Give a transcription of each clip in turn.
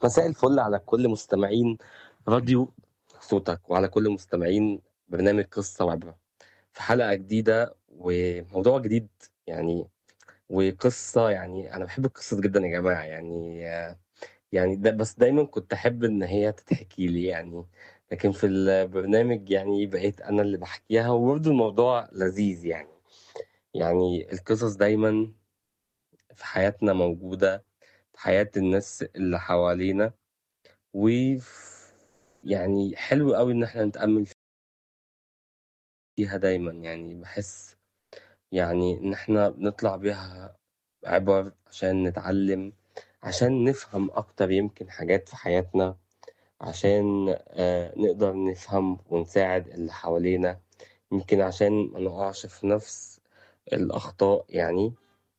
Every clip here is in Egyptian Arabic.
مساء الفل على كل مستمعين راديو صوتك وعلى كل مستمعين برنامج قصة وعبرة في حلقة جديدة وموضوع جديد يعني وقصة يعني أنا بحب القصص جدا يا جماعة يعني يعني ده بس دايما كنت أحب إن هي تتحكي لي يعني لكن في البرنامج يعني بقيت أنا اللي بحكيها وبرضه الموضوع لذيذ يعني يعني القصص دايما في حياتنا موجودة في حياة الناس اللي حوالينا و يعني حلو قوي إن احنا نتأمل فيها دايما يعني بحس يعني إن احنا بنطلع بيها عبر عشان نتعلم عشان نفهم أكتر يمكن حاجات في حياتنا عشان آه، نقدر نفهم ونساعد اللي حوالينا يمكن عشان ما نقعش في نفس الأخطاء يعني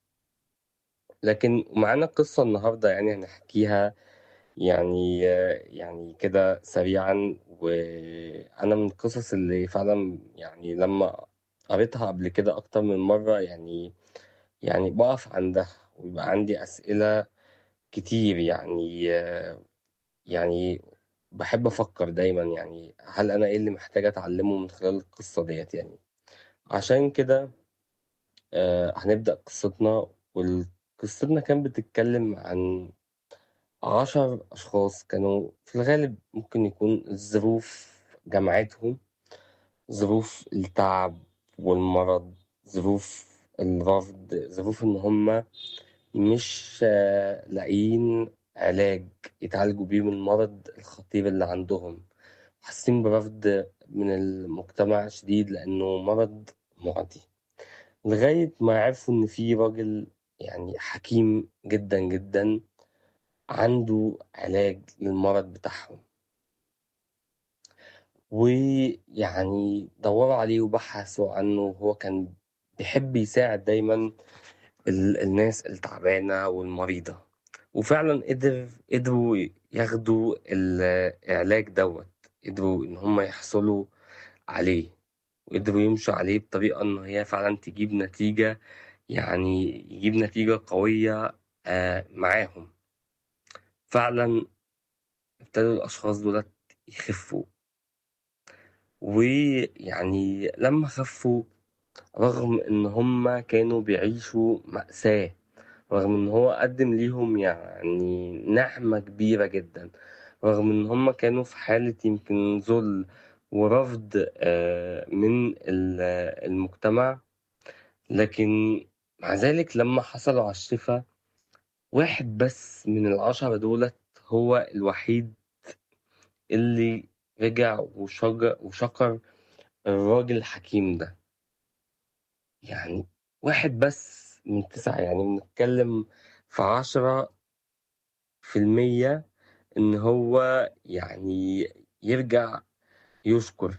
لكن معانا قصة النهاردة يعني هنحكيها يعني يعني كده سريعا وأنا من القصص اللي فعلا يعني لما قريتها قبل كده أكتر من مرة يعني يعني بقف عندها ويبقى عندي أسئلة كتير يعني يعني بحب أفكر دايما يعني هل أنا إيه اللي محتاج أتعلمه من خلال القصة ديت يعني عشان كده آه، هنبدأ قصتنا وقصتنا كانت بتتكلم عن عشر أشخاص كانوا في الغالب ممكن يكون الظروف جمعتهم ظروف التعب والمرض ظروف الرفض ظروف إن هما مش آه، لاقيين علاج يتعالجوا بيه من المرض الخطير اللي عندهم حاسين برفض من المجتمع شديد لأنه مرض معدي لغاية ما عرفوا إن في راجل يعني حكيم جدا جدا عنده علاج للمرض بتاعهم ويعني دوروا عليه وبحثوا عنه وهو كان بيحب يساعد دايما الناس التعبانة والمريضة وفعلا قدر قدروا ياخدوا العلاج دوت قدروا إن هم يحصلوا عليه وقدروا يمشوا عليه بطريقة إن هي فعلا تجيب نتيجة يعني يجيب نتيجة قوية آه، معاهم فعلا ابتدوا الأشخاص دول يخفوا ويعني لما خفوا رغم إن هما كانوا بيعيشوا مأساة رغم إن هو قدم ليهم يعني نعمة كبيرة جدا رغم إن هما كانوا في حالة يمكن ذل ورفض آه، من المجتمع لكن مع ذلك لما حصلوا على الشفاء واحد بس من العشرة دولت هو الوحيد اللي رجع وشجر وشكر الراجل الحكيم ده يعني واحد بس من تسعة يعني بنتكلم في عشرة في المية إن هو يعني يرجع يشكر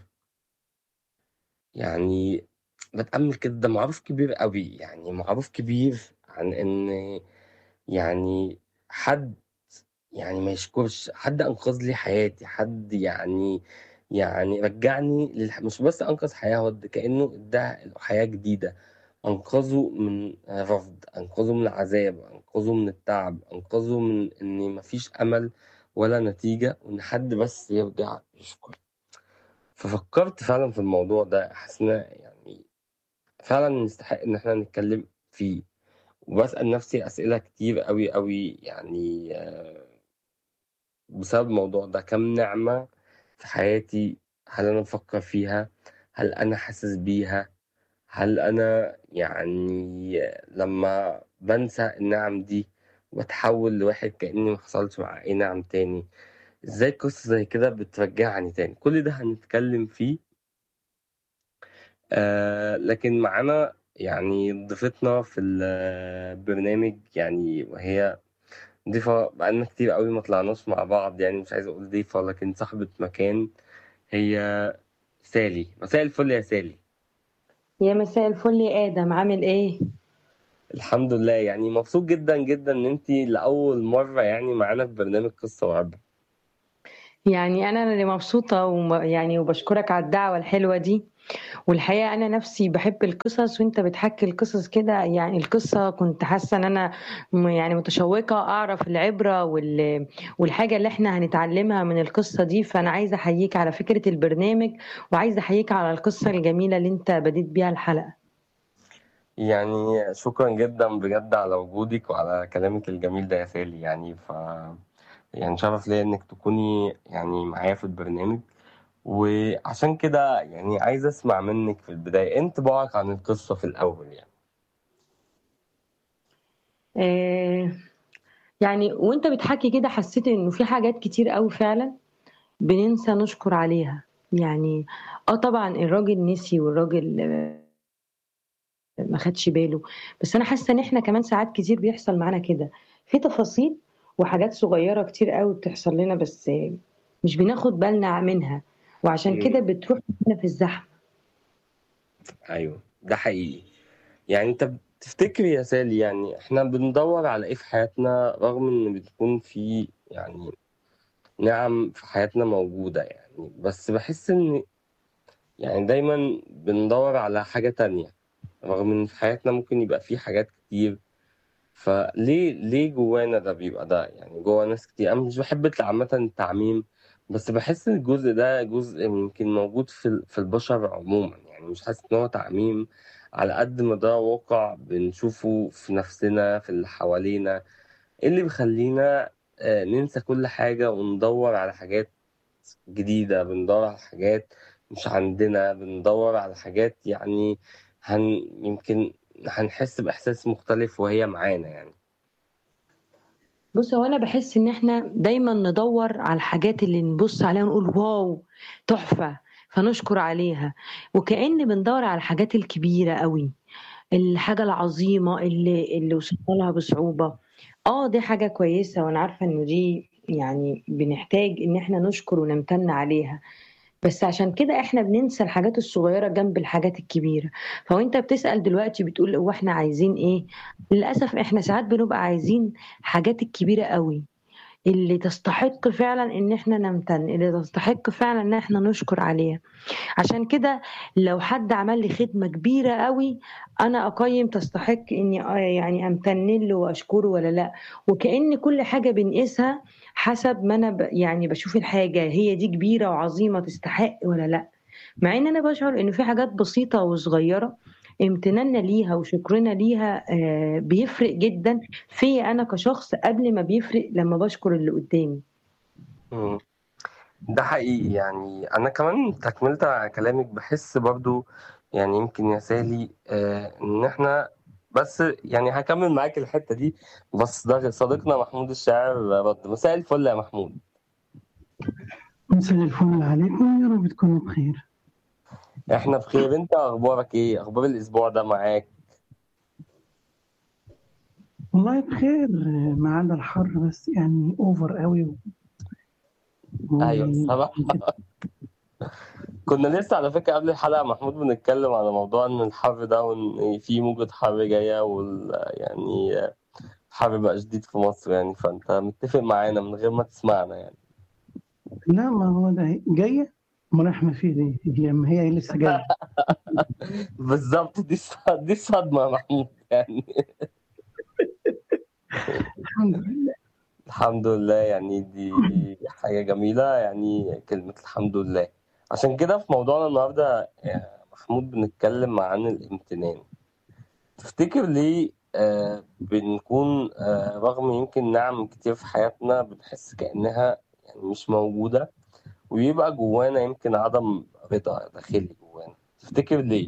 يعني بتأمل كده ده معروف كبير قوي يعني معروف كبير عن إن يعني حد يعني ما يشكرش حد أنقذ لي حياتي حد يعني يعني رجعني للح... مش بس أنقذ حياة هو كأنه ادى حياة جديدة أنقذه من رفض أنقذه من العذاب أنقذه من التعب أنقذه من إن مفيش أمل ولا نتيجة وإن حد بس يرجع يشكر ففكرت فعلا في الموضوع ده حاسس يعني فعلا نستحق إن احنا نتكلم فيه وبسأل نفسي أسئلة كتير أوي أوي يعني آه، بسبب الموضوع ده كم نعمة في حياتي هل أنا بفكر فيها هل أنا حاسس بيها هل أنا يعني لما بنسى النعم دي وأتحول لواحد كأني محصلش مع أي نعم تاني ازاي قصة زي كده بترجعني تاني كل ده هنتكلم فيه آه لكن معانا يعني ضيفتنا في البرنامج يعني وهي ضيفة بقالنا كتير قوي ما طلعناش مع بعض يعني مش عايز اقول ضيفة لكن صاحبة مكان هي سالي مساء الفل يا سالي يا مساء الفل يا ادم عامل ايه الحمد لله يعني مبسوط جدا جدا ان انت لاول مرة يعني معانا في برنامج قصة وعبر يعني انا اللي مبسوطه ويعني وبشكرك على الدعوه الحلوه دي والحقيقة أنا نفسي باحب القصص وأنت بتحكي القصص كده يعني القصة كنت حاسة إن أنا م يعني متشوقة أعرف العبرة وال والحاجة اللي إحنا هنتعلمها من القصة دي، فأنا عايزة أحييك على فكرة البرنامج، وعايزة أحييك على القصة الجميلة اللي أنت بديت بيها الحلقة. يعني شكرًا جدًا بجد على وجودِك وعلى كلامِك الجميل ده يا سالي يعني، ف يعني شرف ليّا إنِّك تكوني يعني معايا في البرنامج، وعشان كده يعني عايز أسمع منِّك في البداية، إيه انطباعك عن القصة في الأول يعني؟ آآ يعني وأنت بتحكي كده حسيت إنه في حاجات كتير أوي فعلًا بننسى نشكر عليها، يعني آه طبعًا الراجل نسي والراجل ما خدش باله، بس أنا حاسة إن إحنا كمان ساعات كتير بيحصل معانا كده، في تفاصيل وحاجات صغيرة كتير أوي بتحصل لنا بس مش بناخد بالنا منها، وعشان إمم. كده بتروح مننا في الزحمة. أيوه، ده حقيقي. يعني أنت بتفتكر يا سالي يعني إحنا بندوّر على إيه في حياتنا رغم إن بتكون في يعني نِعَم في حياتنا موجودة يعني، بس باحس إن يعني دايمًا بندوّر على حاجة تانية، رغم إن في حياتنا ممكن يبقى في حاجات كتير، فليه ليه جوانا ده بيبقى ده، يعني جوّا ناس كتير أنا مش باحب ت عامةً التعميم، بس باحس إن الجزء ده جزء يمكن موجود في ال في البشر عمومًا، يعني مش حاسس إن هو تعميم على قد ما ده واقع بنشوفه في نَفْسنا، في اللي حوالينا، إيه اللي بيخلّينا آآ ننسى كل حاجة وندوّر على حاجات جديدة، بندوّر على حاجات مش عندنا، بندوّر على حاجات يعني هن يمكن هنحس بإحساس مختلف وهي معانا يعني. بُص، هو أنا باحس إن إحنا دايمًا ندوّر على الحاجات اللي نبُص عليها ونقول واو! تحفة، فنشكر عليها، وكأن بندوّر على الحاجات الكبيرة أوي، الحاجة العظيمة اللي اللي وصلنا لها بصعوبة. آه، دي حاجة كويسة وأنا عارفة إنه دي يعني بنحتاج إن إحنا نشكر ونمتن عليها، بس عشان كده إحنا بننسى الحاجات الصغيرة جنب الحاجات الكبيرة. فهو أنت بتسأل دلوقتي بتقول هو إحنا عايزين إيه؟ للأسف إحنا ساعات بنبقى عايزين حاجات الكبيرة أوي، اللي تستحق فعلًا إن إحنا نمتن، اللي تستحق فعلًا إن إحنا نشكر عليها. عشان كده لو حد عمل لي خدمة كبيرة أوي، أنا أقيّم تستحق إني آه يعني أمتن له وأشكره والّا لأ، وكأن كل حاجة بنقيسها حسب ما أنا ب يعني باشوف الحاجة هي دي كبيرة وعظيمة تستحق والّا لأ، مع إن أنا باشعر إن في حاجات بسيطة وصغيرة امتناننا ليها وشكرنا ليها آآ بيفرق جدًا فيّا أنا كشخص قبل ما بيفرق لمّا باشكر اللي قدّامي. إمم. ده حقيقي، يعني أنا كمان تكملةً على كلامِك باحس برضه يعني يمكن يا سالي آآ إن إحنا بس يعني هاكمّل معاك الحتّة دي، بس ده صديقنا محمود الشاعر رَد. مساء الفل يا محمود. مساء الفل عليكم، يا رب تكونوا بخير. إحنا بخير، أنت أخبارك إيه؟ أخبار الأسبوع ده معاك؟ والله بخير ما عدا الحر بس يعني over أوي و أيوه و الصراحة كنا لسه على فكرة قبل الحلقة محمود بنتكلم على موضوع إن الحر ده وإن في موجة حر جاية وال يعني الحر بقى شديد في مصر يعني، فأنت متّفق معانا من غير ما تسمعنا يعني. لأ، ما هو ده جاية، أومال إحنا في إيه؟ هي ما هي لسه جاية. بالضبط، دي الص دي الصدمة يا محمود يعني. الحمد لله. الحمد لله، يعني دي حاجة جميلة، يعني كلمة الحمد لله. عشان كده في موضوعنا النهارده يا محمود بنتكلم عن الامتنان. تفتكر ليه آآ بنكون آآ رغم يمكن نِعَم كتير في حياتنا بنحس كإنها يعني مش موجودة، ويبقى جوانا يمكن عدم رضا داخلي جوانا، تفتكر ليه؟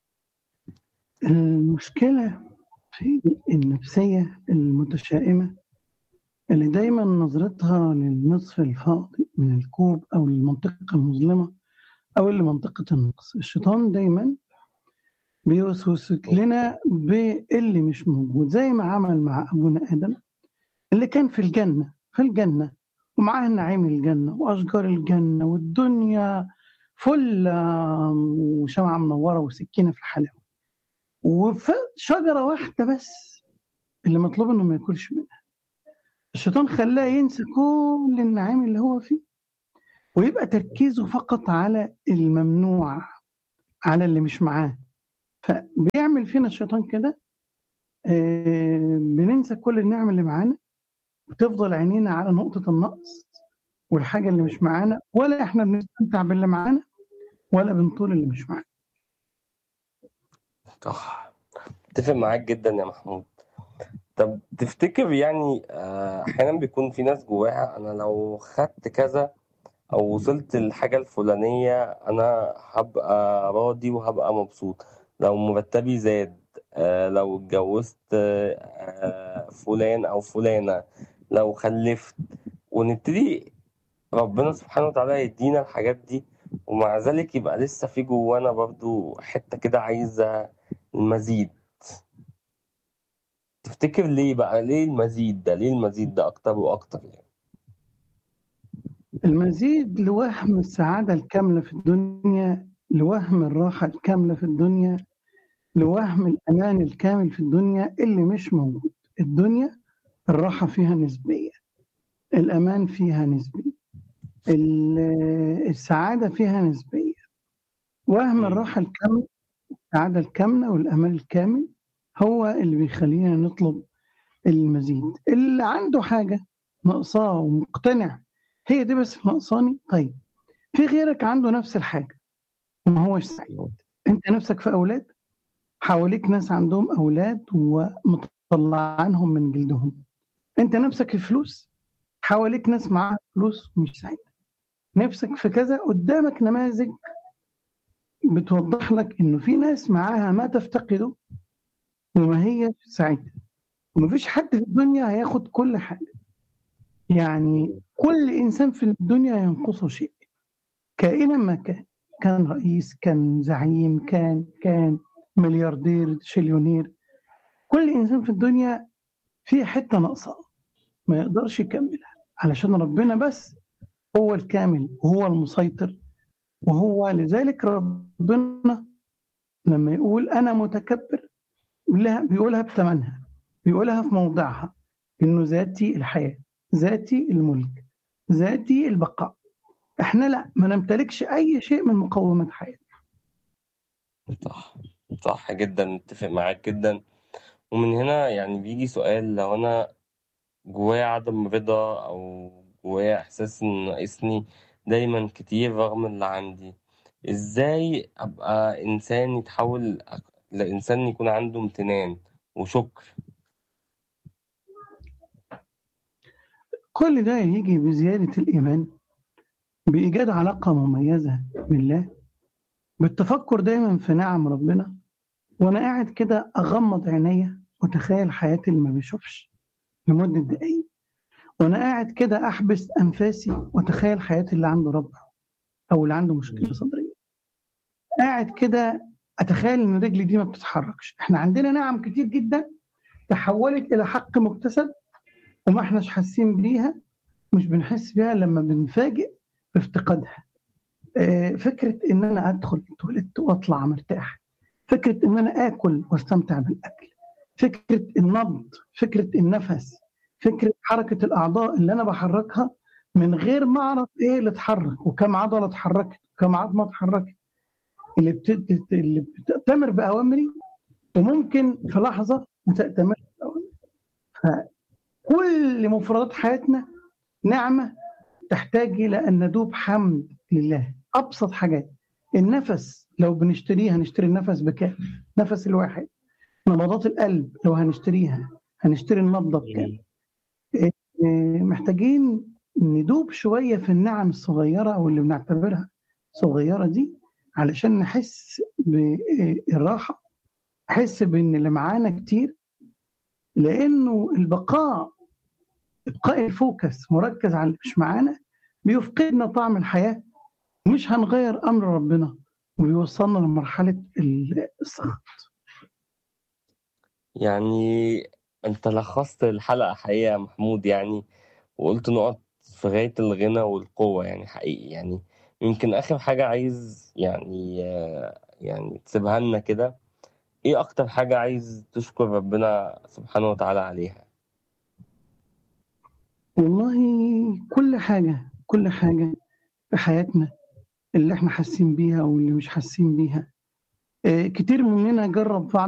المشكلة في النفسية المتشائمة اللي دايمًا نظرتها للنصف الفاضي من الكوب أو للمنطقة المظلمة أو لمنطقة النقص. الشيطان دايمًا بيوسوس لنا باللي مش موجود، زي ما عمل مع أبونا آدم اللي كان في الجنة، في الجنة ومعاه نعيم الجنة وأشجار الجنة والدنيا فُلّة وشمعة منوّرة وسكينة في الحلاوة. وف شجرة واحدة بس اللي مطلوب إنه ما ياكلش منها. الشيطان خلّاه ينسى كل النعيم اللي هو فيه، ويبقى تركيزه فقط على الممنوع. على اللي مش معاه فبيعمل فينا الشيطان كده آه، بننسى كل النعم اللي معانا بتفضل عينينا على نقطة النقص والحاجة اللي مش معانا ولا احنا بنستمتع باللي معانا ولا بنطول اللي مش معانا صح اتفق معاك جدا يا محمود طب تفتكر يعني آه، احيانا بيكون في ناس جواها انا لو خدت كذا او وصلت للحاجة الفلانية انا هبقى راضي وهبقى مبسوط لو مرتبي زاد آه، لو اتجوزت آه، فلان او فلانة لو خلفت ونبتدي ربنا سبحانه وتعالى يدينا الحاجات دي ومع ذلك يبقى لسه في جوانا برضو حتة كده عايزة المزيد تفتكر ليه بقى ليه المزيد ده ليه المزيد ده اكتر واكتر يعني المزيد لوهم السعادة الكاملة في الدنيا لوهم الراحة الكاملة في الدنيا لوهم الأمان الكامل في الدنيا اللي مش موجود الدنيا الراحة فيها نسبية الأمان فيها نسبي ال- السعادة فيها نسبية وهم مم. الراحة الكاملة السعادة الكاملة والأمان الكامل هو اللي بيخلينا نطلب المزيد اللي عنده حاجة ناقصاه ومقتنع هي دي بس ناقصاني طيب في غيرك عنده نفس الحاجة وما هوش سعيد انت نفسك في أولاد حواليك ناس عندهم أولاد ومطلعانهم من جلدهم انت نفسك في فلوس حواليك ناس معاها فلوس ومش سعيدة نفسك في كذا قدامك نماذج بتوضح لك انه في ناس معاها ما تفتقده وما هي سعيدة ومفيش حد في الدنيا هياخد كل حاجة يعني كل إنسان في الدنيا ينقصه شيء كائنا ما كان كان رئيس كان زعيم كان كان ملياردير شليونير كل إنسان في الدنيا فيه حتة ناقصة ما يقدرش يكملها علشان ربنا بس هو الكامل وهو المسيطر وهو لذلك ربنا لما يقول أنا متكبر بيقولها بيقولها بثمنها بيقولها في موضعها إنه ذاتي الحياة ذاتي الملك ذاتي البقاء احنا لا ما نمتلكش أي شيء من مقومات حياتنا صح صح جدا متفق معاك جدا ومن هنا يعني بيجي سؤال لو انا جوايا عدم رضا او جوايا احساس ان ناقصني دايما كتير رغم اللي عندي ازاي ابقى انسان يتحول لانسان يكون عنده امتنان وشكر كل ده يجي بزيادة الإيمان بإيجاد علاقة مميزة بالله بالتفكر دايما في نعم ربنا وأنا قاعد كده أغمض عينيا وأتخيل حياتي اللي ما بيشوفش لمدة دقايق وأنا قاعد كده أحبس أنفاسي وأتخيل حياتي اللي عنده ربع أو اللي عنده مشكلة صدرية قاعد كده أتخيل إن رجلي دي ما بتتحركش إحنا عندنا نعم كتير جدا تحولت إلى حق مكتسب وما احناش حاسين بيها مش بنحس بيها لما بنفاجئ بافتقادها آه، فكرة إن أنا أدخل التواليت وأطلع مرتاح فكرة إن أنا آكل وأستمتع بالأكل فكرة النبض فكرة النفس فكرة حركة الأعضاء اللي أنا بحركها من غير ما أعرف إيه اللي اتحرك وكم عضلة اتحركت وكم عظمة اتحركت اللي, بت... اللي بتأتمر بأوامري وممكن في لحظة ما تأتمرش بأوامري فكل مفردات حياتنا نعمة تحتاج إلى أن ندوب حمد لله أبسط حاجات النفس لو بنشتريه هنشتري النفس بكام؟ نفس الواحد نبضات القلب لو هنشتريها هنشتري النبضة بكام؟ إيه، محتاجين ندوب شوية في النعم الصغيرة أو اللي بنعتبرها صغيرة دي علشان نحس بالراحة نحس بإن اللي معانا كتير لأنه البقاء إبقاء الفوكس مركز على اللي مش معانا بيفقدنا طعم الحياة مش هنغير أمر ربنا وبيوصلنا لمرحلة السخط يعني انت لخصت الحلقة حقيقة يا محمود يعني وقلت نقط في غاية الغنى والقوة يعني حقيقي يعني يمكن آخر حاجة عايز يعني آه، يعني تسيبها لنا كده ايه أكتر حاجة عايز تشكر ربنا سبحانه وتعالى عليها والله كل حاجة كل حاجة في حياتنا اللي احنا حاسين بيها واللي مش حاسين بيها كتير مننا جرب بعض